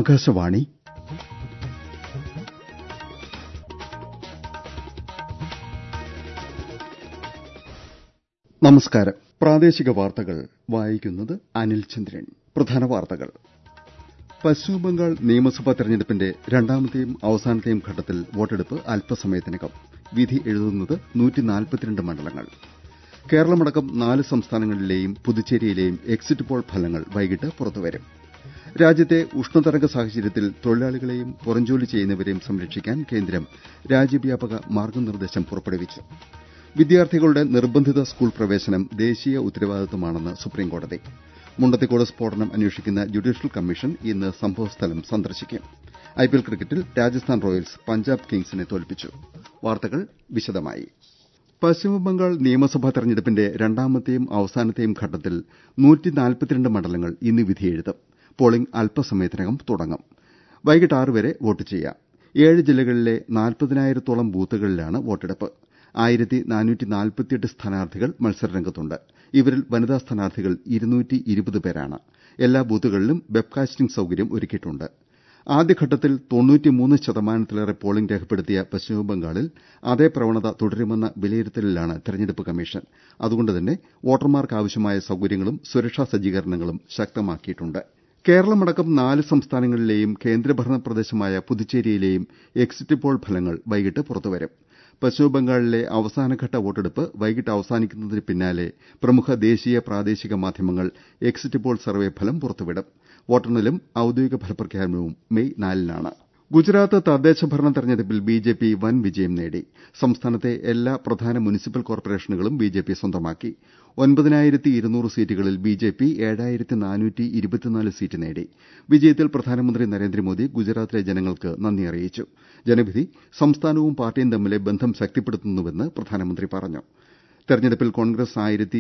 ആകാശവാണി നമസ്കാരം പ്രാദേശിക വാർത്തകൾ വായിക്കുന്നത് അനിൽ ചന്ദ്രൻ പ്രധാന വാർത്തകൾ പശ്ചിമബംഗാൾ നിയമസഭാ തെരഞ്ഞെടുപ്പിന്റെ രണ്ടാമത്തെയും അവസാനത്തെയും ഘട്ടത്തിൽ വോട്ടെടുപ്പ് അല്പസമയത്തിനകം വിധി എഴുതുന്നത് മണ്ഡലങ്ങൾ കേരളമടക്കം നാല് സംസ്ഥാനങ്ങളിലെയും പുതുച്ചേരിയിലെയും എക്സിറ്റ് പോൾ ഫലങ്ങൾ വൈകിട്ട് പുറത്തുവരും രാജ്യത്തെ ഉഷ്ണതരംഗ സാഹചര്യത്തിൽ തൊഴിലാളികളെയും പുറംജോലി ചെയ്യുന്നവരെയും സംരക്ഷിക്കാൻ കേന്ദ്രം രാജ്യവ്യാപക മാർഗ്ഗനിർദ്ദേശം പുറപ്പെടുവിച്ചു വിദ്യാർത്ഥികളുടെ നിർബന്ധിത സ്കൂൾ പ്രവേശനം ദേശീയ ഉത്തരവാദിത്തമാണെന്ന് സുപ്രീംകോടതി മുണ്ടത്തിക്കോട് സ്ഫോടനം അന്വേഷിക്കുന്ന ജുഡീഷ്യൽ കമ്മീഷൻ ഇന്ന് സംഭവസ്ഥലം സന്ദർശിക്കും ഐപിഎൽ ക്രിക്കറ്റിൽ രാജസ്ഥാൻ റോയൽസ് പഞ്ചാബ് കിങ്സിനെ തോൽപ്പിച്ചു വാർത്തകൾ വിശദമായി പശ്ചിമബംഗാൾ നിയമസഭാ തെരഞ്ഞെടുപ്പിന്റെ രണ്ടാമത്തെയും അവസാനത്തെയും ഘട്ടത്തിൽ മണ്ഡലങ്ങൾ ഇന്ന് വിധിയെഴുതും പോളിംഗ് അല്പസമയത്തിനകം തുടങ്ങും വൈകിട്ട് ആറ് വരെ വോട്ട് ചെയ്യാം ഏഴ് ജില്ലകളിലെ നാൽപ്പതിനായിരത്തോളം ബൂത്തുകളിലാണ് വോട്ടെടുപ്പ് സ്ഥാനാർത്ഥികൾ മത്സരരംഗത്തുണ്ട് ഇവരിൽ വനിതാ സ്ഥാനാർത്ഥികൾ പേരാണ് എല്ലാ ബൂത്തുകളിലും വെബ്കാസ്റ്റിംഗ് സൌകര്യം ഒരുക്കിയിട്ടുണ്ട് ആദ്യഘട്ടത്തിൽ ശതമാനത്തിലേറെ പോളിംഗ് രേഖപ്പെടുത്തിയ പശ്ചിമബംഗാളിൽ അതേ പ്രവണത തുടരുമെന്ന വിലയിരുത്തലിലാണ് തെരഞ്ഞെടുപ്പ് കമ്മീഷൻ അതുകൊണ്ടുതന്നെ വോട്ടർമാർക്കാവശ്യമായ സൌകര്യങ്ങളും സുരക്ഷാ സജ്ജീകരണങ്ങളും ശക്തമാക്കിയിട്ടുണ്ട് കേരളമടക്കം നാല് സംസ്ഥാനങ്ങളിലെയും കേന്ദ്രഭരണ പ്രദേശമായ പുതുച്ചേരിയിലെയും എക്സിറ്റ് പോൾ ഫലങ്ങൾ വൈകിട്ട് പുറത്തുവരും പശ്ചിമബംഗാളിലെ അവസാനഘട്ട വോട്ടെടുപ്പ് വൈകിട്ട് അവസാനിക്കുന്നതിന് പിന്നാലെ പ്രമുഖ ദേശീയ പ്രാദേശിക മാധ്യമങ്ങൾ എക്സിറ്റ് പോൾ സർവേ ഫലം പുറത്തുവിടും വോട്ടെണ്ണലും ഔദ്യോഗിക ഫലപ്രഖ്യാപനവും മെയ് നാലിനാണ് ഗുജറാത്ത് തദ്ദേശ ഭരണ തെരഞ്ഞെടുപ്പിൽ ബിജെപി വൻ വിജയം നേടി സംസ്ഥാനത്തെ എല്ലാ പ്രധാന മുനിസിപ്പൽ കോർപ്പറേഷനുകളും ബിജെപി സ്വന്തമാക്കി സീറ്റുകളിൽ ബിജെപി സീറ്റ് നേടി വിജയത്തിൽ പ്രധാനമന്ത്രി നരേന്ദ്രമോദി ഗുജറാത്തിലെ ജനങ്ങൾക്ക് നന്ദി അറിയിച്ചു ജനവിധി സംസ്ഥാനവും പാർട്ടിയും തമ്മിലെ ബന്ധം ശക്തിപ്പെടുത്തുന്നുവെന്ന് പ്രധാനമന്ത്രി പറഞ്ഞു തെരഞ്ഞെടുപ്പിൽ കോൺഗ്രസ്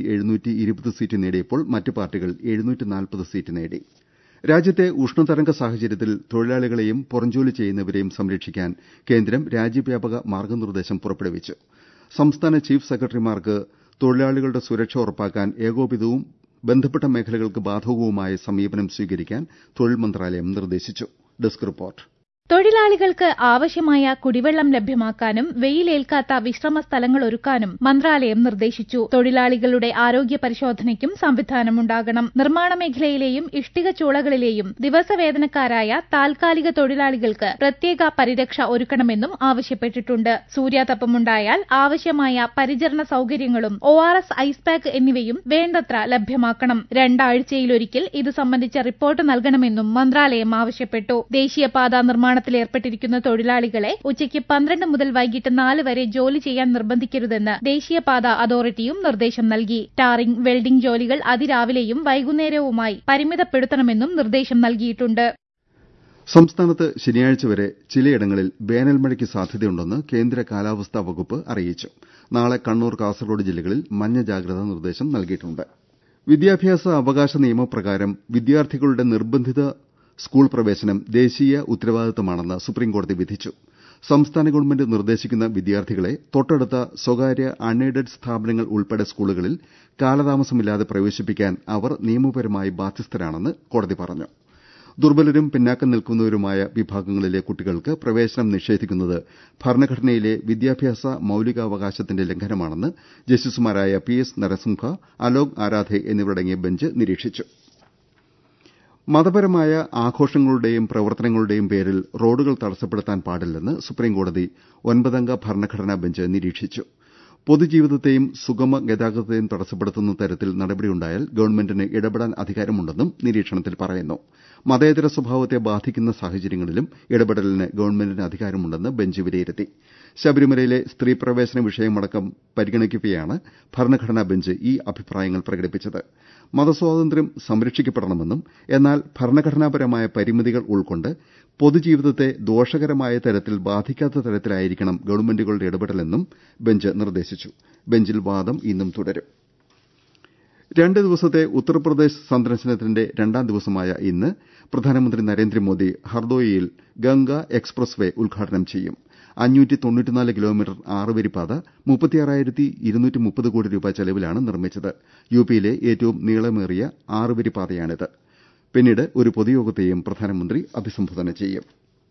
സീറ്റ് നേടിയപ്പോൾ മറ്റ് പാർട്ടികൾ സീറ്റ് നേടി രാജ്യത്തെ ഉഷ്ണതരംഗ സാഹചര്യത്തിൽ തൊഴിലാളികളെയും പുറംജോലി ചെയ്യുന്നവരെയും സംരക്ഷിക്കാൻ കേന്ദ്രം രാജ്യവ്യാപക മാർഗ്ഗനിർദ്ദേശം പുറപ്പെടുവിച്ചു സംസ്ഥാന ചീഫ് സെക്രട്ടറിമാർക്ക് തൊഴിലാളികളുടെ സുരക്ഷ ഉറപ്പാക്കാൻ ഏകോപിതവും ബന്ധപ്പെട്ട മേഖലകൾക്ക് ബാധകവുമായ സമീപനം സ്വീകരിക്കാൻ തൊഴിൽ മന്ത്രാലയം നിർദ്ദേശിച്ചു ഡെസ്ക് റിപ്പോർട്ട് തൊഴിലാളികൾക്ക് ആവശ്യമായ കുടിവെള്ളം ലഭ്യമാക്കാനും വെയിലേൽക്കാത്ത വിശ്രമ സ്ഥലങ്ങൾ ഒരുക്കാനും മന്ത്രാലയം നിർദ്ദേശിച്ചു തൊഴിലാളികളുടെ ആരോഗ്യ പരിശോധനയ്ക്കും സംവിധാനമുണ്ടാകണം നിർമ്മാണ മേഖലയിലെയും ഇഷ്ടിക ചൂളകളിലെയും ദിവസവേതനക്കാരായ താൽക്കാലിക തൊഴിലാളികൾക്ക് പ്രത്യേക പരിരക്ഷ ഒരുക്കണമെന്നും ആവശ്യപ്പെട്ടിട്ടുണ്ട് സൂര്യാതപമുണ്ടായാൽ ആവശ്യമായ പരിചരണ സൌകര്യങ്ങളും O R S ice pack എന്നിവയും വേണ്ടത്ര ലഭ്യമാക്കണം രണ്ടാഴ്ചയിലൊരിക്കൽ ഇത് സംബന്ധിച്ച റിപ്പോർട്ട് നൽകണമെന്നും മന്ത്രാലയം ആവശ്യപ്പെട്ടു ദേശീയപാത നിർമ്മാണ നിർമ്മാണത്തിലേർപ്പെട്ടിരിക്കുന്ന തൊഴിലാളികളെ ഉച്ചയ്ക്ക് പന്ത്രണ്ട് മുതൽ വൈകിട്ട് നാല് വരെ ജോലി ചെയ്യാൻ നിർബന്ധിക്കരുതെന്ന് ദേശീയപാത അതോറിറ്റിയും നിർദ്ദേശം നൽകി ടാറിംഗ് വെൽഡിംഗ് ജോലികൾ അതിരാവിലെയും വൈകുന്നേരവുമായി പരിമിതപ്പെടുത്തണമെന്നും നിർദ്ദേശം നൽകിയിട്ടുണ്ട് സംസ്ഥാനത്ത് ശനിയാഴ്ച വരെ ചിലയിടങ്ങളിൽ വേനൽ മഴയ്ക്ക് സാധ്യതയുണ്ടെന്ന് കേന്ദ്ര കാലാവസ്ഥാ വകുപ്പ് അറിയിച്ചു നാളെ കണ്ണൂർ കാസർകോട് ജില്ലകളിൽ മഞ്ഞ ജാഗ്രതാ നിർദ്ദേശം നൽകിയിട്ടുണ്ട് വിദ്യാഭ്യാസ അവകാശ നിയമപ്രകാരം വിദ്യാർത്ഥികളുടെ നിർബന്ധിത സ്കൂൾ പ്രവേശനം ദേശീയ ഉത്തരവാദിത്തമാണെന്ന് സുപ്രീംകോടതി വിധിച്ചു സംസ്ഥാന ഗവൺമെന്റ് നിർദ്ദേശിക്കുന്ന വിദ്യാർത്ഥികളെ തൊട്ടടുത്ത സ്വകാര്യ അൺഎയ്ഡഡ് സ്ഥാപനങ്ങൾ ഉൾപ്പെടെ സ്കൂളുകളിൽ കാലതാമസമില്ലാതെ പ്രവേശിപ്പിക്കാൻ അവർ നിയമപരമായി ബാധ്യസ്ഥരാണെന്ന് കോടതി പറഞ്ഞു ദുർബലരും പിന്നാക്കം നിൽക്കുന്നവരുമായ വിഭാഗങ്ങളിലെ കുട്ടികൾക്ക് പ്രവേശനം നിഷേധിക്കുന്നത് ഭരണഘടനയിലെ വിദ്യാഭ്യാസ മൌലികാവകാശത്തിന്റെ ലംഘനമാണെന്ന് ജസ്റ്റിസുമാരായ പി എസ് നരസിംഹ അലോക് ആരാധെ എന്നിവരടങ്ങിയ ബെഞ്ച് നിരീക്ഷിച്ചു മതപരമായ ആഘോഷങ്ങളുടെയും പ്രവർത്തനങ്ങളുടെയും പേരിൽ റോഡുകൾ തടസ്സപ്പെടുത്താൻ പാടില്ലെന്ന് സുപ്രീംകോടതി ഒൻപതംഗ ഭരണഘടനാ ബെഞ്ച് നിരീക്ഷിച്ചു പൊതുജീവിതത്തെയും സുഗമ ഗതാഗതത്തെയും തടസ്സപ്പെടുത്തുന്ന തരത്തിൽ നടപടിയുണ്ടായാൽ ഗവൺമെന്റിന് ഇടപെടാൻ അധികാരമുണ്ടെന്നും നിരീക്ഷണത്തിൽ പറയുന്നു മതേതര സ്വഭാവത്തെ ബാധിക്കുന്ന സാഹചര്യങ്ങളിലും ഇടപെടലിന് ഗവൺമെന്റിന് അധികാരമുണ്ടെന്ന് ബെഞ്ച് വിലയിരുത്തി ശബരിമലയിലെ സ്ത്രീ പ്രവേശന വിഷയമടക്കം പരിഗണിക്കവെയാണ് ഭരണഘടനാ ബെഞ്ച് ഈ അഭിപ്രായങ്ങൾ പ്രകടിപ്പിച്ചത് മതസ്വാതന്ത്ര്യം സംരക്ഷിക്കപ്പെടണമെന്നും എന്നാൽ ഭരണഘടനാപരമായ പരിമിതികൾ ഉൾക്കൊണ്ട് പൊതുജീവിതത്തെ ദോഷകരമായ തരത്തിൽ ബാധിക്കാത്ത തരത്തിലായിരിക്കണം ഗവൺമെന്റുകളുടെ ഇടപെടലെന്നും ബെഞ്ച് നിർദ്ദേശിച്ചു ബെഞ്ചിൽ വാദം ഇന്നും തുടരും രണ്ട് ദിവസത്തെ ഉത്തർപ്രദേശ് സന്ദർശനത്തിന്റെ രണ്ടാം ദിവസമായ ഇന്ന് പ്രധാനമന്ത്രി നരേന്ദ്രമോദി ഹർദോയിയിൽ ഗംഗ എക്സ്പ്രസ് വേ ഉദ്ഘാടനം ചെയ്യും കിലോമീറ്റർ ആറുവരിപ്പാത കോടി രൂപ ചെലവിലാണ് നിർമ്മിച്ചത് യുപിയിലെ ഏറ്റവും നീളമേറിയ ആറുവരിപ്പാതയാണിത് പിന്നീട് ഒരു പൊതുയോഗത്തെയും പ്രധാനമന്ത്രി അഭിസംബോധന ചെയ്യും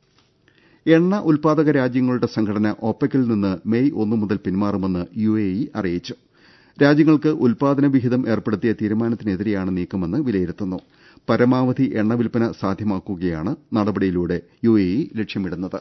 എണ്ണ ഉൽപാദക രാജ്യങ്ങളുടെ സംഘടന ഒപെക്കിൽ നിന്ന് മെയ് ഒന്ന് മുതൽ പിന്മാറുമെന്ന് യുഎഇ അറിയിച്ചു രാജ്യങ്ങൾക്ക് ഉൽപാദന വിഹിതം ഏർപ്പെടുത്തിയ തീരുമാനത്തിനെതിരെയാണ് നീക്കമെന്ന് വിലയിരുത്തുന്നു പരമാവധി എണ്ണ വിൽപ്പന സാധ്യമാക്കുകയാണ് നടപടിയിലൂടെ യുഎഇ ലക്ഷ്യമിടുന്നത്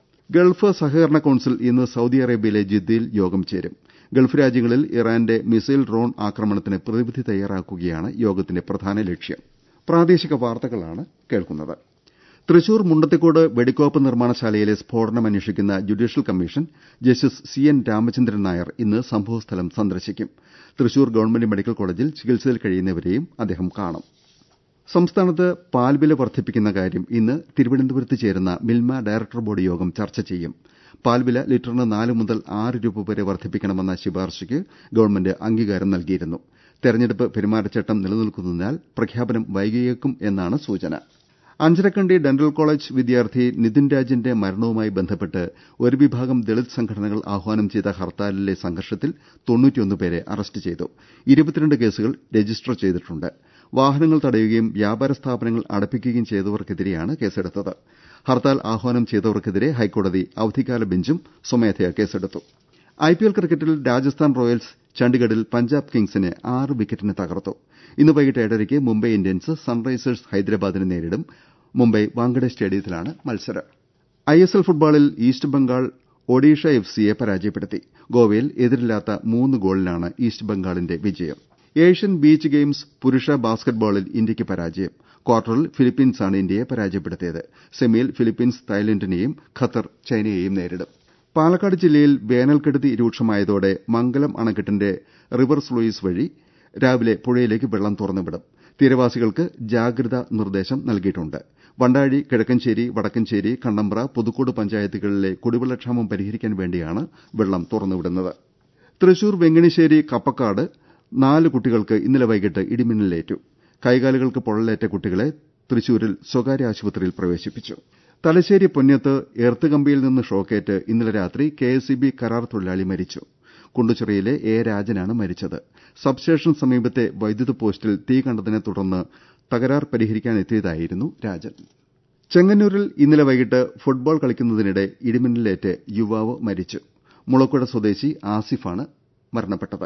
ഗൾഫ് സഹകരണ കൌൺസിൽ ഇന്ന് സൌദി അറേബ്യയിലെ ജിദ്ദയിൽ യോഗം ചേരും ഗൾഫ് രാജ്യങ്ങളിൽ ഇറാന്റെ മിസൈൽ ഡ്രോൺ ആക്രമണത്തിന് പ്രതിവിധി തയ്യാറാക്കുകയാണ് യോഗത്തിന്റെ പ്രധാന ലക്ഷ്യം പ്രാദേശിക വാർത്തകളാണ് കേൾക്കുന്നത് തൃശൂർ മുണ്ടത്തിക്കോട് വെടിക്കോപ്പ് നിർമ്മാണശാലയിലെ സ്ഫോടനം അന്വേഷിക്കുന്ന judicial commission justice C N Ramachandran Nair ഇന്ന് സംഭവസ്ഥലം സന്ദർശിക്കും തൃശൂർ ഗവൺമെന്റ് മെഡിക്കൽ കോളേജിൽ ചികിത്സയിൽ കഴിയുന്നവരെയും അദ്ദേഹം കാണും സംസ്ഥാനത്ത് പാൽവില വർദ്ധിപ്പിക്കുന്ന കാര്യം ഇന്ന് തിരുവനന്തപുരത്ത് ചേരുന്ന മിൽമ ഡയറക്ടർ ബോർഡ് യോഗം ചർച്ച ചെയ്യും പാൽവില ലിറ്ററിന് നാല് മുതൽ ആറ് രൂപ വരെ വർദ്ധിപ്പിക്കണമെന്ന ശുപാർശയ്ക്ക് ഗവൺമെന്റ് അംഗീകാരം നൽകിയിരുന്നു തെരഞ്ഞെടുപ്പ് പെരുമാറ്റച്ചട്ടം നിലനിൽക്കുന്നതിനാൽ പ്രഖ്യാപനം വൈകിയേക്കും എന്നാണ് സൂചന അഞ്ചരക്കണ്ടി ഡെന്റൽ കോളേജ് വിദ്യാർത്ഥി നിതിൻ രാജിന്റെ മരണവുമായി ബന്ധപ്പെട്ട് ഒരു വിഭാഗം ദളിത് സംഘടനകൾ ആഹ്വാനം ചെയ്ത ഹർത്താലിലെ സംഘർഷത്തിൽ പേരെ അറസ്റ്റ് ചെയ്തു ഇരുപത്തിരണ്ട് കേസുകൾ രജിസ്റ്റർ ചെയ്തിട്ടുണ്ട് വാഹനങ്ങൾ തടയുകയും വ്യാപാര സ്ഥാപനങ്ങൾ അടപ്പിക്കുകയും ചെയ്തവർക്കെതിരെയാണ് കേസെടുത്തത് ഹർത്താൽ ആഹ്വാനം ചെയ്തവർക്കെതിരെ ഹൈക്കോടതി അവധിക്കാല ബെഞ്ചും സ്വമേധയാ കേസെടുത്തു ഐപിഎൽ ക്രിക്കറ്റിൽ രാജസ്ഥാൻ റോയൽസ് ചണ്ഡിഗഡിൽ പഞ്ചാബ് കിങ്സിനെ ആറ് വിക്കറ്റിന് തകർത്തു ഇന്ന് വൈകിട്ട് ഏഴരയ്ക്ക് മുംബൈ ഇന്ത്യൻസ് സൺറൈസേഴ്സ് ഹൈദരാബാദിനെ നേരിടും മുംബൈ വാങ്കഡെ സ്റ്റേഡിയത്തിലാണ് മത്സരം ഐഎസ്എൽ ഫുട്ബോളിൽ ഈസ്റ്റ് ബംഗാൾ ഒഡീഷ എഫ്സിയെ പരാജയപ്പെടുത്തി ഗോവയിൽ എതിരില്ലാത്ത മൂന്ന് ഗോളിനാണ് ഈസ്റ്റ് ബംഗാളിന്റെ വിജയം ഏഷ്യൻ ബീച്ച് ഗെയിംസ് പുരുഷ ബാസ്ക്കറ്റ്ബോളിൽ ഇന്ത്യയ്ക്ക് പരാജയം ക്വാർട്ടറിൽ ഫിലിപ്പീൻസാണ് ഇന്ത്യയെ പരാജയപ്പെടുത്തിയത് സെമിയിൽ ഫിലിപ്പീൻസ് തായ്ലന്റിനെയും ഖത്തർ ചൈനയെയും നേരിടും പാലക്കാട് ജില്ലയിൽ വേനൽക്കെടുതി രൂക്ഷമായതോടെ മംഗലം അണക്കെട്ടിന്റെ റിവേഴ്സ് ലൂയിസ് വഴി രാവിലെ പുഴയിലേക്ക് വെള്ളം തുറന്നുവിടും തീരവാസികൾക്ക് ജാഗ്രതാ നിർദ്ദേശം നൽകിയിട്ടുണ്ട് വണ്ടാഴി കിഴക്കഞ്ചേരി വടക്കഞ്ചേരി കണ്ണമ്പ്ര പുതുക്കോട് പഞ്ചായത്തുകളിലെ കുടിവെള്ളക്ഷാമം പരിഹരിക്കാൻ വേണ്ടിയാണ് വെള്ളം തുറന്നുവിടുന്നത് തൃശൂർ വെങ്ങണിശ്ശേരി കപ്പക്കാട് നാല് കുട്ടികൾക്ക് ഇന്നലെ വൈകിട്ട് ഇടിമിന്നലേറ്റു കൈകാലുകൾക്ക് പൊള്ളലേറ്റ കുട്ടികളെ തൃശൂരിൽ സ്വകാര്യ ആശുപത്രിയിൽ പ്രവേശിപ്പിച്ചു തലശ്ശേരി പൊന്ന്യത്ത് എർത്ത് കമ്പിയിൽ നിന്ന് ഷോക്കേറ്റ് ഇന്നലെ രാത്രി കെഎസ്ഇബി കരാർ തൊഴിലാളി മരിച്ചു കുണ്ടുച്ചിറയിലെ എ രാജനാണ് മരിച്ചത് സബ്സ്റ്റേഷൻ സമീപത്തെ വൈദ്യുത പോസ്റ്റിൽ തീ കണ്ടതിനെ തുടർന്ന് തകരാർ പരിഹരിക്കാനെത്തിയതായിരുന്നു രാജൻ ചെങ്ങന്നൂരിൽ ഇന്നലെ വൈകിട്ട് ഫുട്ബോൾ കളിക്കുന്നതിനിടെ ഇടിമിന്നലേറ്റ് യുവാവ് മരിച്ചു മുളക്കുഴ സ്വദേശി ആസിഫാണ് മരണപ്പെട്ടത്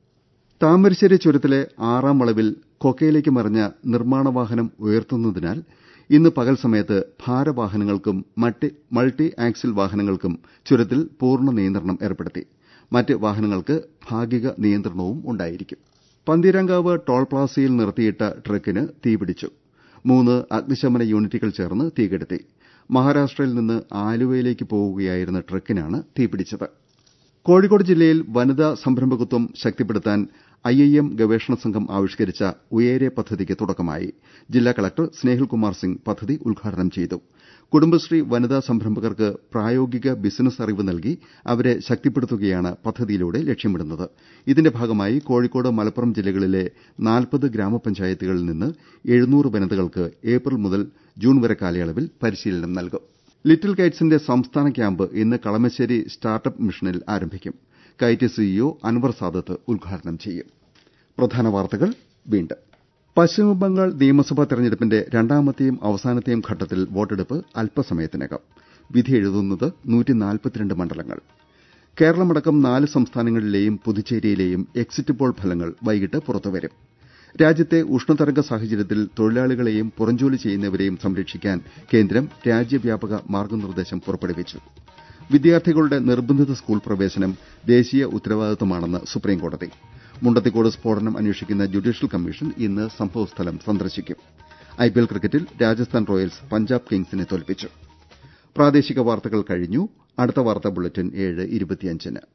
താമരശ്ശേരി ചുരത്തിലെ ആറാം വളവിൽ കൊക്കയിലേക്ക് മറിഞ്ഞ നിർമ്മാണ വാഹനം ഉയർത്തുന്നതിനാൽ ഇന്ന് പകൽ സമയത്ത് ഭാരവാഹനങ്ങൾക്കും മൾട്ടി ആക്സിൽ വാഹനങ്ങൾക്കും ചുരത്തിൽ പൂർണ്ണ നിയന്ത്രണം ഏർപ്പെടുത്തി മറ്റ് വാഹനങ്ങൾക്ക് ഭാഗിക നിയന്ത്രണവും ഉണ്ടായിരിക്കും പന്തീരാങ്കാവ് ടോൾ പ്ലാസയിൽ നിർത്തിയിട്ട ട്രക്കിന് തീപിടിച്ചു മൂന്ന് അഗ്നിശമന യൂണിറ്റുകൾ ചേർന്ന് തീകെടുത്തി മഹാരാഷ്ട്രയിൽ നിന്ന് ആലുവയിലേക്ക് പോവുകയായിരുന്ന ട്രക്കിനാണ് തീപിടിച്ചത് കോഴിക്കോട് ജില്ലയിൽ വനിതാ സംരംഭകത്വം ശക്തിപ്പെടുത്താൻ ഐഐഎം ഗവേഷണ സംഘം ആവിഷ്കരിച്ച ഉയേരെ പദ്ധതിക്ക് തുടക്കമായി ജില്ലാ കളക്ടർ സ്നേഹിൽകുമാർ സിംഗ് പദ്ധതി ഉദ്ഘാടനം ചെയ്തു കുടുംബശ്രീ വനിതാ സംരംഭകർക്ക് പ്രായോഗിക ബിസിനസ് അറിവ് നൽകി അവരെ ശക്തിപ്പെടുത്തുകയാണ് പദ്ധതിയിലൂടെ ലക്ഷ്യമിടുന്നത് ഇതിന്റെ ഭാഗമായി കോഴിക്കോട് മലപ്പുറം ജില്ലകളിലെ നാൽപ്പത് ഗ്രാമപഞ്ചായത്തുകളിൽ നിന്ന് എഴുന്നൂറ് വനിതകൾക്ക് ഏപ്രിൽ മുതൽ ജൂൺ വരെ കാലയളവിൽ പരിശീലനം നൽകും ലിറ്റിൽ കൈറ്റ്സിന്റെ സംസ്ഥാന ക്യാമ്പ് ഇന്ന് കളമശ്ശേരി സ്റ്റാർട്ടപ്പ് മിഷനിൽ ആരംഭിക്കും കൈറ്റ് സിഇഒ അൻവർ സാദത്ത് ഉദ്ഘാടനം ചെയ്യും പ്രധാന വാർത്തകൾ വീണ്ടും പശ്ചിമബംഗാൾ നിയമസഭാ തെരഞ്ഞെടുപ്പിന്റെ രണ്ടാമത്തെയും അവസാനത്തെയും ഘട്ടത്തിൽ വോട്ടെടുപ്പ് അല്പസമയത്തിനകം വിധി എഴുതുന്നത് മണ്ഡലങ്ങൾ കേരളമടക്കം നാല് സംസ്ഥാനങ്ങളിലെയും പുതുച്ചേരിയിലെയും എക്സിറ്റ് പോൾ ഫലങ്ങൾ വൈകിട്ട് പുറത്തുവരും രാജ്യത്തെ ഉഷ്ണതരംഗ സാഹചര്യത്തിൽ തൊഴിലാളികളെയും പുറംജോലി ചെയ്യുന്നവരെയും സംരക്ഷിക്കാൻ കേന്ദ്രം രാജ്യവ്യാപക മാർഗ്ഗനിർദ്ദേശം പുറപ്പെടുവിച്ചു വിദ്യാർത്ഥികളുടെ നിർബന്ധിത സ്കൂൾ പ്രവേശനം ദേശീയ ഉത്തരവാദിത്തമാണെന്ന് സുപ്രീംകോടതി മുണ്ടത്തിക്കോട് സ്ഫോടനം അന്വേഷിക്കുന്ന ജുഡീഷ്യൽ കമ്മീഷൻ ഇന്ന് സംഭവസ്ഥലം സന്ദർശിക്കും ഐപിഎൽ ക്രിക്കറ്റിൽ രാജസ്ഥാൻ റോയൽസ് പഞ്ചാബ് കിങ്സിനെ തോൽപ്പിച്ചു പ്രാദേശിക വാർത്തകൾ കഴിഞ്ഞു അടുത്ത വാർത്താ ബുള്ളറ്റിൻ ഏഴ് ഇരുപത്തിയഞ്ചിന്